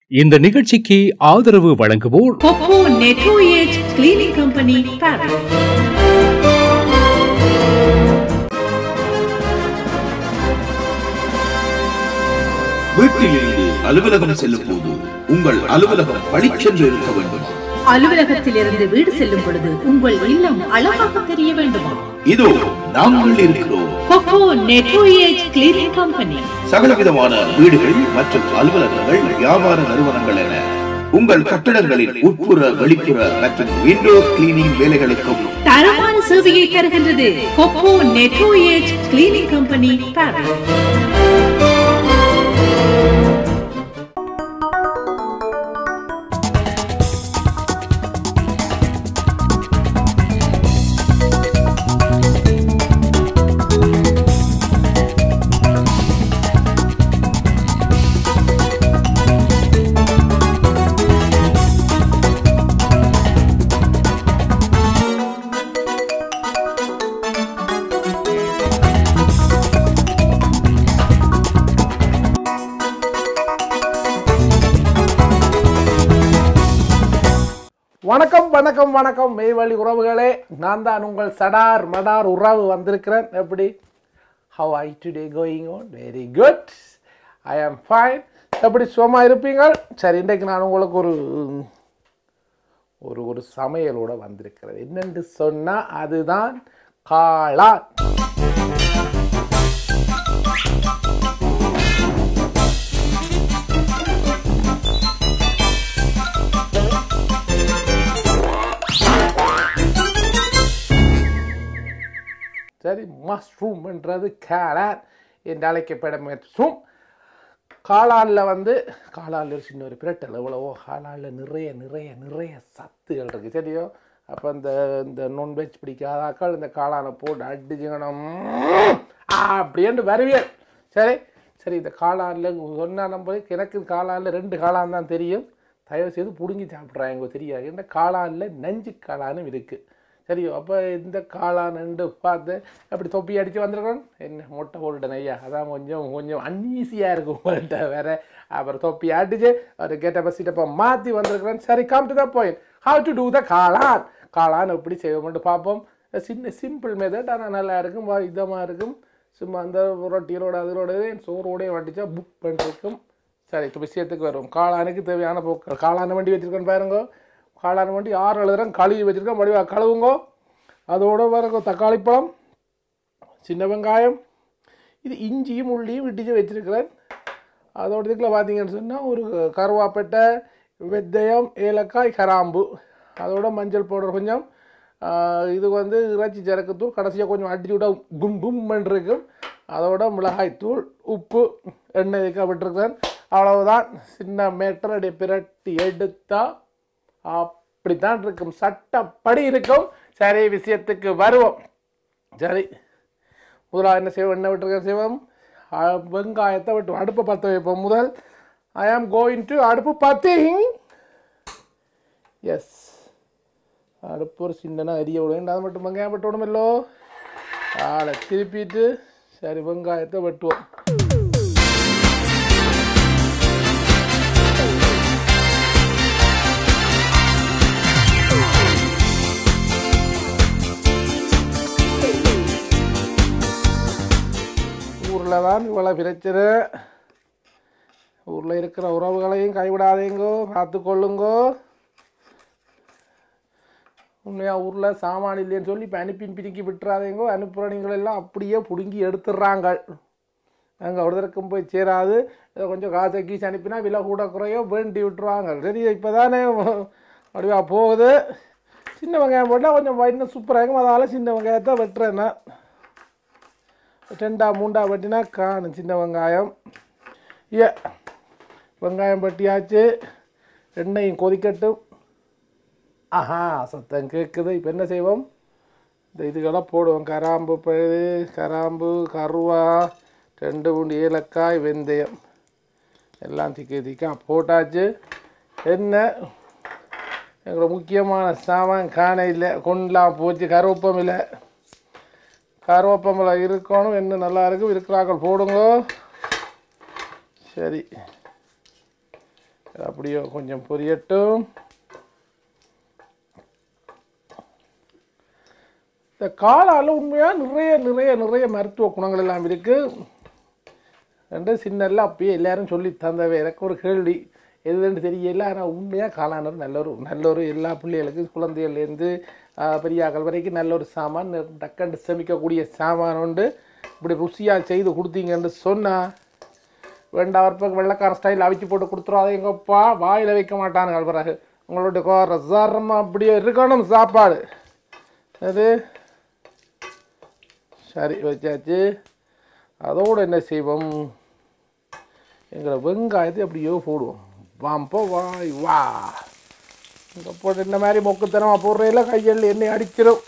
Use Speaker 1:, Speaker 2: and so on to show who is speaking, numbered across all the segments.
Speaker 1: இந்த நிகழ்ச்சிக்கு ஆதரவு வழங்குவோர்
Speaker 2: Popo Netro Edge Cleaning Company, Paris.
Speaker 3: வீட்டிலிருந்து அலுவலகம் செல்லும் போது உங்கள் அலுவலகம் பளிச்சென்று இருக்க வேண்டுமா
Speaker 2: அலுவலகத்திலிருந்து வீடு செல்லும் பொழுது உங்கள் இல்லம் அழகாக தெரிய வேண்டுமா
Speaker 3: இதோ நாங்கள் இருக்கிறோம்
Speaker 2: Popo Netro Edge Cleaning Company.
Speaker 3: சகலவிதமான வீடுகள் மற்றும் அலுவலகங்கள் வியாபார நிறுவனங்கள் என உங்கள் கட்டடங்களின் உட்புற வெளிப்புற மற்றும் விண்டோஸ் கிளீனிங் வேலைகளுக்கும்
Speaker 2: தரமான சேவையை தருகின்றது Popo Netro Edge Cleaning Company, Paris.
Speaker 4: வணக்கம் வணக்கம் வணக்கம் மெய்வழி உறவுகளே நான் தான் உங்கள் சடார் மடார் உறவு வந்திருக்கிறேன் எப்படி how I today going on very good I am fine எப்படி சுகமா இருப்பீங்க சரி இன்றைக்கு நான் உங்களுக்கு ஒரு ஒரு ஒரு சமையலோட வந்திருக்கிறேன் என்னென்று சொன்னால் அதுதான் காளான் சரி மஷ்ரூம்ன்றது காளான் என்று அழைக்கப்படும் மஷ்ரூம் காளானில் வந்து காளானில் சின்ன ஒரு பிரட்டல் எவ்வளவோ காளானில் நிறைய நிறைய நிறைய சத்துகள் இருக்குது சரியோ அப்போ இந்த இந்த நான்வெஜ் பிடிக்காதாக்கள் இந்த காளானை போட்டு அடிச்சுக்கணும் அப்படின்ட்டு வருவியல் சரி சரி இந்த காளானில் சொன்னால் நம்ம எனக்கு காளானில் ரெண்டு காளான் தான் தெரியும் தயவு செய்து பிடுங்கி சாப்பிட்றாங்க தெரியாது இந்த காளானில் நஞ்சு காளானும் இருக்குது சரியோ அப்போ இந்த காளானண்டு பார்த்து அப்படி தொப்பி அடித்து வந்திருக்கோம் என்ன மொட்டை போட்டுட்டேன் ஐயா அதான் கொஞ்சம் கொஞ்சம் அன்ஈஸியாக இருக்கும் உங்கள்கிட்ட வேற அப்புறம் தொப்பி அடிச்சு ஒரு கேட்ட பஸ்ஸிட்டப்போ மாற்றி வந்திருக்கிறேன் சரி come to the point how to do the காளான் காளான் எப்படி செய்வோம்னு பார்ப்போம் சின்ன சிம்பிள் மெத்தட் ஆனால் நல்லா இருக்கும் வா- இதமாக இருக்கும் சும்மா அந்த ரொட்டியலோட அதோட சோறோடய வண்டிச்சா புக் பண்ணிருக்கும் சரி இப்போ விஷயத்துக்கு வரும் காளானுக்கு தேவையான பொருட்கள் காளான் வண்டி வச்சுருக்கேன்னு பாருங்க காளான் வண்டி ஆறு எழுதுறேன் கழுவி வச்சுருக்கேன் வடிவா கழுவுங்க அதோட பாருங்க தக்காளி பழம் சின்ன வெங்காயம் இது இஞ்சியும் உள்ளியும் இடிச்சு வச்சுருக்கிறேன் அதோட இதுக்குள்ள பார்த்தீங்கன்னு சொன்னால் ஒரு கருவாப்பட்டை வெந்தயம் ஏலக்காய் கராம்பு அதோட மஞ்சள் பவுடர் கொஞ்சம் ஆஹ் இது வந்து இறைச்சி சரக்குத்தூள் கடைசியாக கொஞ்சம் அடிச்சு விட கும் கும்மன் இருக்கும் அதோட மிளகாய்த்தூள் உப்பு எண்ணெய் இதுக்காக விட்டுருக்கேன் அவ்வளவுதான் சின்ன மேட்டர் அப்படியே பிரட்டி எடுத்தா அப்படித்தான் இருக்கும் சட்டப்படி இருக்கும் சரி விஷயத்துக்கு வருவோம் சரி முதலாக என்ன செய்வோம் என்ன விட்டுருக்க செய்வோம் அஹ் வெங்காயத்தை விட்டு அடுப்பை பற்ற வைப்போம் முதல் ஐ ஆம் கோயிங் டு அடுப்பு பத்திங் எஸ் அடுப்பு ஒரு சின்னனா எரிய விடும் அது மட்டும் வெங்காயம் வெட்ட விடுமல்லோ ஆளை திருப்பிட்டு சரி வெங்காயத்தை வெட்டுவோம் ஊரில் தான் இவ்வளோ பிரச்சனை ஊரில் இருக்கிற உறவுகளையும் கைவிடாதீங்கோ பார்த்து கொள்ளுங்கோ உண்மையாக ஊரில் சாமான் இல்லைன்னு சொல்லி இப்போ அனுப்பி பிரிக்கி விட்டுறாதீங்கோ அனுப்புகிற நீங்கள் எல்லாம் அப்படியே பிடுங்கி எடுத்துடுறாங்க அங்கே ஒருத்தருக்கும் போய் சேராது ஏதோ கொஞ்சம் காசை கீஸ் அனுப்பினா விலை கூட குறையோ வேண்டி விட்டுருவாங்க சரி இப்போ தானே அப்படியா போகுது சின்ன வெங்காயம் போட்டால் கொஞ்சம் இன்னும் சூப்பராக இருக்கும் அதனால் சின்ன வெங்காயத்தை வெட்டுறேன் நான் ரெண்டா மூண்டா வெட்டினா காணும் சின்ன வெங்காயம் ஏ வெங்காயம் வெட்டியாச்சு எண்ணெயும் கொதிக்கட்டும் ஆஹா சத்தம் கேட்குது இப்போ என்ன செய்வோம் இந்த இதுக்கெல்லாம் போடுவோம் கராம்பு பழுது கராம்பு கருவா ரெண்டு பூண்டு ஏலக்காய் வெந்தயம் எல்லாம் திக்க திக்கா போட்டாச்சு என்ன எங்களோட முக்கியமான சாமான் காண இல்லை கொண்டலாம் போச்சு கருவேப்பம் இல்லை கருவேப்பம்பளை இருக்கணும் என்ன நல்லா இருக்கும் இருக்கிறாக்கள் போடுங்க சரி அப்படியே கொஞ்சம் பொரியட்டும் இந்த காளால உண்மையாக நிறைய நிறைய நிறைய மருத்துவ குணங்கள் எல்லாம் இருக்குது ரெண்டு சின்னல்ல அப்பயே எல்லாரும் சொல்லி தந்தவை எனக்கு ஒரு கேள்வி எதுன்னு தெரியல ஆனால் உண்மையாக காளானர் நல்ல ஒரு நல்ல ஒரு எல்லா பிள்ளைகளுக்கும் குழந்தைகள்லேருந்து பெரியாக்கள் வரைக்கும் நல்ல ஒரு சாமான் டக்கண்டு சமைக்கக்கூடிய சாமான் உண்டு இப்படி ருசியாக செய்து கொடுத்தீங்கன்னு சொன்னால் வேண்டாம் பக்கம் வெள்ளக்கார ஸ்டைல் அவிச்சு போட்டு கொடுத்துரும் எங்கப்பா வாயில் வைக்க மாட்டானுங்க பிறகு உங்களோட கோர சாரமாக அப்படியே இருக்கணும் சாப்பாடு அது சரி வச்சாச்சு அதோடு என்ன செய்வோம் எங்களை வெங்காயத்தை அப்படியோ போடுவோம் வாம்போ வாய் வா இங்கே போட்டு இந்த மாதிரி மொக்குத்தனமாக போடுறையில கையில் எண்ணெய் அடிச்சிடும்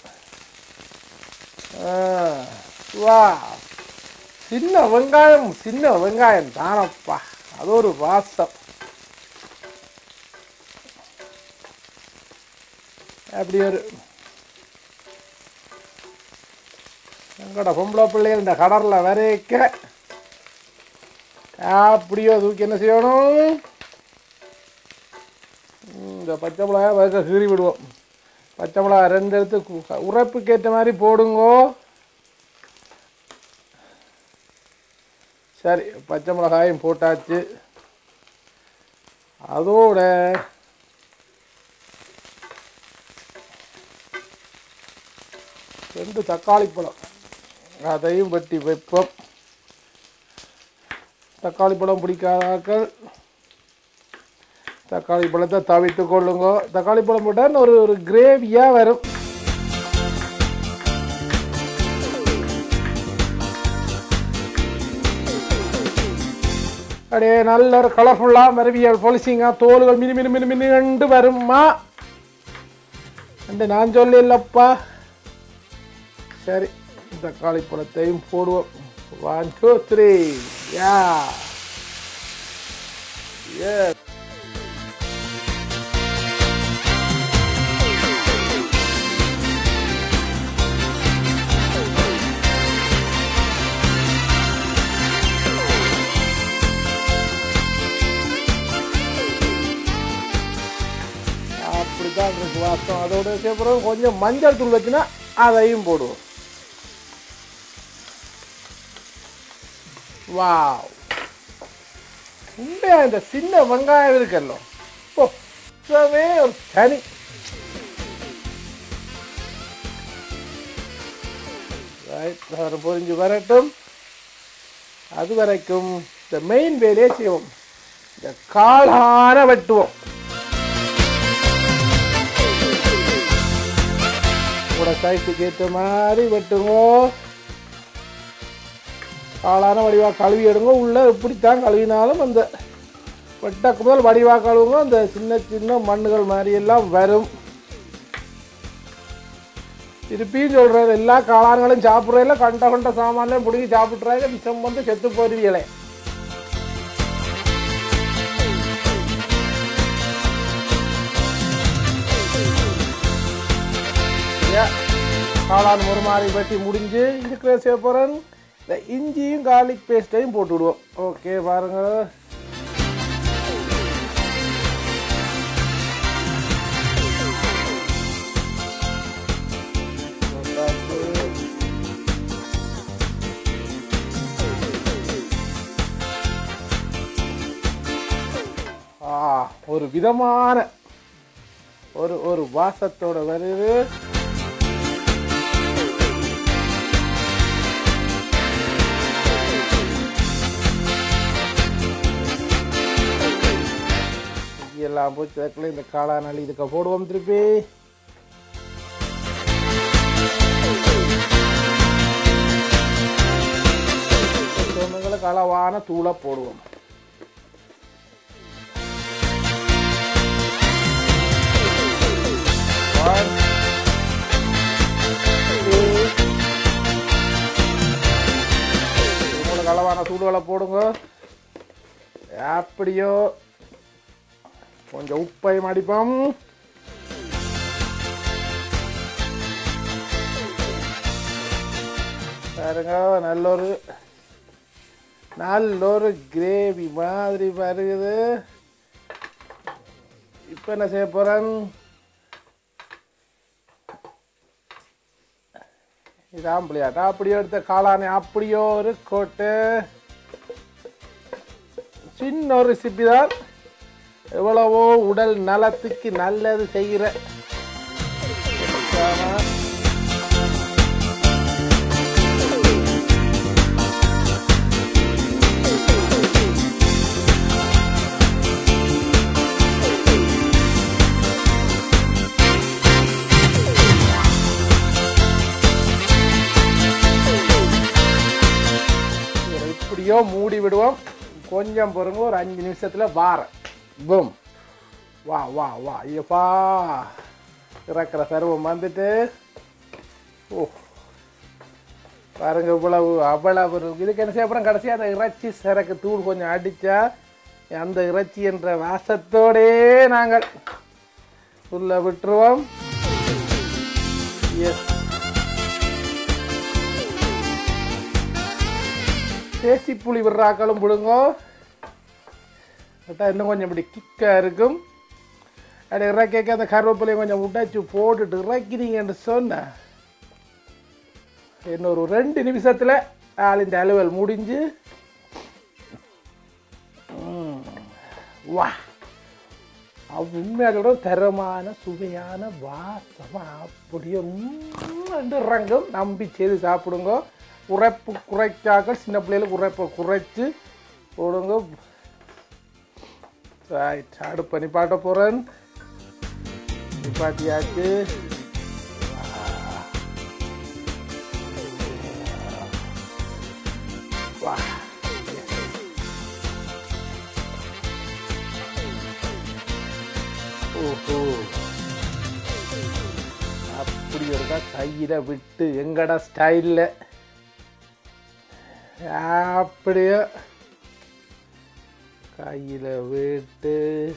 Speaker 4: ஆ, வா சின்ன வெங்காயம் சின்ன வெங்காயம் தானப்பா அது ஒரு வாசம் அப்படி ஒரு எங்கட பொம்பளை பிள்ளைகள் இந்த கடலில் வரைக்க அப்படியோ தூக்கி என்ன செய்யணும் ம், இந்த பச்சை மிளகாய் வதக்க கீறி விடுவோம் பச்சை மிளகாய் ரெண்டு எடுத்து கு- உரைப்புக்கு ஏற்ற மாதிரி போடுங்கோ சரி பச்சை மிளகாயும் போட்டாச்சு அதோட ரெண்டு தக்காளி பழம் அதையும் வெட்டி வைப்போம் தக்காளி பழம் பிடிக்காதாக்கள் தக்காளி பழத்தை தவித்து கொள்ளுங்க தக்காளி பழம் போட்டால் ஒரு ஒரு கிரேவியாக வரும் அப்படியே நல்ல ஒரு கலர்ஃபுல்லாக மரவியல் பொலிசிங்காக தோலுகள் மினி மினி மினி மினி ரெண்டு வருமா ரெண்டு நான் சொல்லலப்பா சரி தக்காளி பழத்தையும் போடுவோம் ஒன் டூ த்ரீ யா ஏ அப்படிதான் இருக்கு வாசம் அதோட சேர்ப்புறம் கொஞ்சம் மஞ்சள் தூள் வச்சுன்னா அதையும் போடுவோம் வாவ் உண்மையா இந்த சின்ன வெங்காயம் இருக்கല്ലോ ஓ சுத்தமே ஒரு தனி ரைட் வேறு பொரிஞ்சு வரட்டும் அது வரைக்கும் இந்த மெயின் வேலையை செய்வோம் இந்த காளான வெட்டுவோம் கூட சைஸுக்கு ஏற்ற மாதிரி வெட்டுங்கோ காளான வடிவாக கழுவி எடுங்க உள்ளே எப்படித்தான் கழுவினாலும் அந்த வெட்டக்கு முதல் வடிவாக கழுவுங்க அந்த சின்ன சின்ன மண்ணுகள் மாதிரி எல்லாம் வரும் திருப்பியும் சொல்கிறேன் எல்லா காளான்களும் சாப்பிட்றதில்ல கண்ட கண்ட சாமான்லையும் பிடிங்கி சாப்பிட்றாங்க விஷம் வந்து செத்து போயிருவீங்களே Yeah. காளான் ஒரு மாதிரி வெட்டி முடிஞ்சு இருக்கிற சேப்பரன் இந்த இஞ்சியும் கார்லிக் பேஸ்ட்டையும் போட்டு விடுவோம் ஓகே பாருங்க போட்டாச்சு. ஆ ஒரு விதமான ஒரு ஒரு வாசத்தோட வருது எல்லாம் போச்சு அதுக்குள்ள இந்த காளானளி இதுக்கு போடுவோம் திருப்பி சொன்னங்களை களவான தூளை போடுவோம் One, two. உங்களுக்கு அளவான தூள்களை போடுங்க அப்படியோ கொஞ்சம் உப்பையும் அடிப்போம் பாருங்க நல்ல ஒரு நல்ல ஒரு கிரேவி மாதிரி வருகுது இப்போ என்ன செய்ய போகிறேன் இது ஆம்பளியாட்டா அப்படியே எடுத்த காளானை அப்படியோ ஒரு கோட்டு சின்ன ஒரு ரெசிபி தான் எவ்வளவோ உடல் நலத்துக்கு நல்லது செய்கிற இதை இப்படியோ மூடி விடுவோம் கொஞ்சம் பொறுங்க ஒரு அஞ்சு நிமிஷத்தில் வாரேன் பூம் வா வா வா ஐயப்பா இறக்குற சர்வம் வந்துட்டு ஓ பாருங்க இவ்வளவு அவ்வளவு இருக்கு. இதுக்கு என்ன செய்யப்படும் கடைசியாக அந்த இறைச்சி சரக்கு தூள் கொஞ்சம் அடித்தா அந்த இறைச்சி என்ற வாசத்தோடே நாங்கள் உள்ள விட்டுருவோம் எஸ் தேசி புளி விடுறாக்களும் பிடுங்கோ அதான் இன்னும் கொஞ்சம் இப்படி கிக்காக இருக்கும் அது இறக்க அந்த கருவேப்பிலையும் கொஞ்சம் உடைச்சு போட்டுட்டு இறக்கிறீங்கன்னு சொன்னேன் இன்னொரு ரெண்டு நிமிஷத்தில் ஆளின் அலுவல் முடிஞ்சு ம், வா அவ் உண்மையோட தரமான சுவையான வாசமா அப்படியே ம் என்று இறங்கும் நம்பி செய்து சாப்பிடுங்க உரைப்பு குறைச்சாக்கள் சின்ன பிள்ளைகளுக்கு உரைப்பை குறைச்சி போடுங்க ரைட் அடுப்பு நிப்பாட்ட போகிறேன் நிப்பாட்டியாச்சு வா ஓஹோ அப்படி இருக்கா கையில் விட்டு எங்கடா ஸ்டைலில் அப்படியே கையில் விட்டு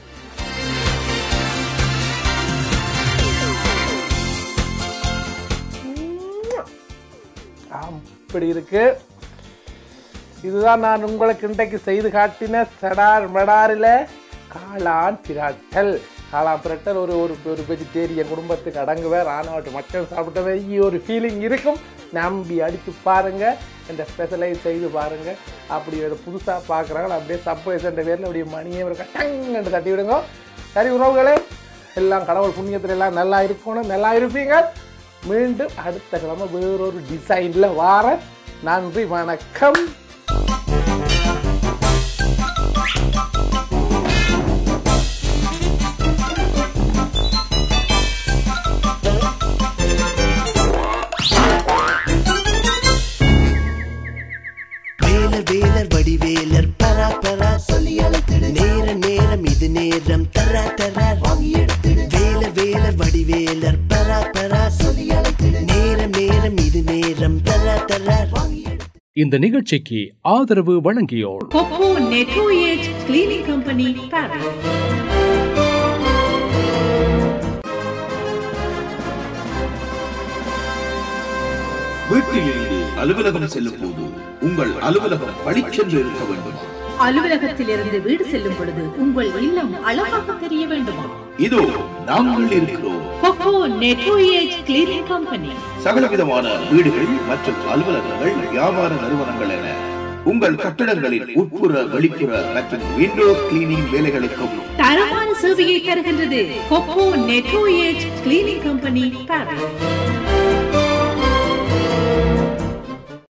Speaker 4: அப்படி இருக்கு இதுதான் நான் உங்களுக்கு இன்றைக்கு செய்து காட்டின சடார் மெடாரில் காளான் பிரட்டல் காளான் பிரட்டல் ஒரு ஒரு ஒரு வெஜிடேரியன் குடும்பத்துக்கு அடங்குவேன் ராணுவட்டு மக்கள் சாப்பிட்டவே ஒரு ஃபீலிங் இருக்கும் நம்பி அடித்து பாருங்க இந்த ஸ்பெஷலைஸ் செய்து பாருங்க அப்படி ஒரு புதுசாக பார்க்குறாங்க அப்படியே சர்ப்ரைஸ் என்ற பேரில் அப்படியே மணியை ஒரு கட்டங்கன்னு தட்டி விடுங்க சரி உறவுகளே எல்லாம் கடவுள் புண்ணியத்தில் எல்லாம் நல்லா இருக்கணும் நல்லா இருப்பீங்க மீண்டும் அடுத்த கிழமை வேறொரு டிசைனில் வார நன்றி வணக்கம்
Speaker 5: வேலர் வேலர் வடிவேலர் பரா பரா சொல்லி அழைத்திடு நேர நேரம் இது நேரம் தரா தரா வாங்கி எடுத்திடு வேலர் வேலர் வடிவேலர் பரா பரா சொல்லி அழைத்திடு நேரம் நேரம் இது நேரம் தரா தரா வாங்கி எடு
Speaker 1: இந்த நிகழ்ச்சிக்கு ஆதரவு வழங்கியோர்
Speaker 2: Coco nettoyage cleaning company Paris
Speaker 3: வீட்டிலிருந்து அலுவலகம் செல்லும் போது உங்கள் அலுவலகம் பளிச்சென்று இருக்க வேண்டும்
Speaker 2: அலுவலகத்திலிருந்து வீடு செல்லும் பொழுது உங்கள் இல்லம் அழகாக தெரிய வேண்டுமா
Speaker 3: இதோ நாங்கள் இருக்கிறோம்
Speaker 2: கொக்கோ நெட்ரோயேஜ் கிளீனிங் கம்பெனி
Speaker 3: சகலவிதமான வீடுகள் மற்றும் அலுவலகங்கள் வியாபார நிறுவனங்கள் என உங்கள் கட்டடங்களின் உட்புற வெளிப்புற மற்றும் விண்டோஸ் கிளீனிங் வேலைகளுக்கும்
Speaker 2: தரமான சேவையை தருகின்றது Coco nettoyage cleaning company Paris